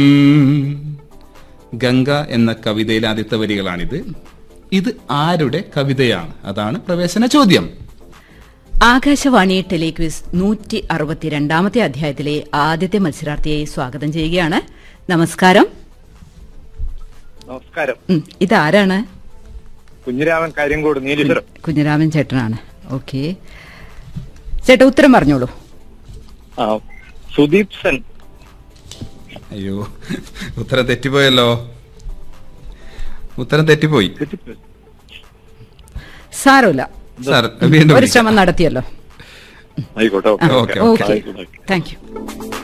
ഉം. ഗംഗ എന്ന കവിതയിലെ ആദ്യത്തെ വരികളാണിത് ഇത് ആരുടെ കവിതയാണ് അതാണ് പ്രവേശന ചോദ്യം ആകാശവാണി ടെലിക്വിസ് നൂറ്റി അറുപത്തിരണ്ടാമത്തെ അധ്യായത്തിലെ ആദ്യത്തെ മത്സരാർത്ഥിയെ സ്വാഗതം ചെയ്യുകയാണ് നമസ്കാരം നമസ്കാരം ഉം, ഇതാരാണ് കുഞ്ഞിരാമൻ കാര്യംകോട് നീലീശ്വരം കുഞ്ഞിരാമൻ ചേട്ടനാണ് ഓക്കെ ചേട്ടാ ഉത്തരം പറഞ്ഞോളൂ ആ സുദീപ് സെൻ അയ്യോ ഉത്തരം തെറ്റിപ്പോയല്ലോ ഉത്തരം തെറ്റിപ്പോയി സാരമില്ല സാർ വീണ്ടും ഒരു ശ്രമം നടത്തിയല്ലോ ആയിക്കോട്ടെ okay, okay. Okay thank U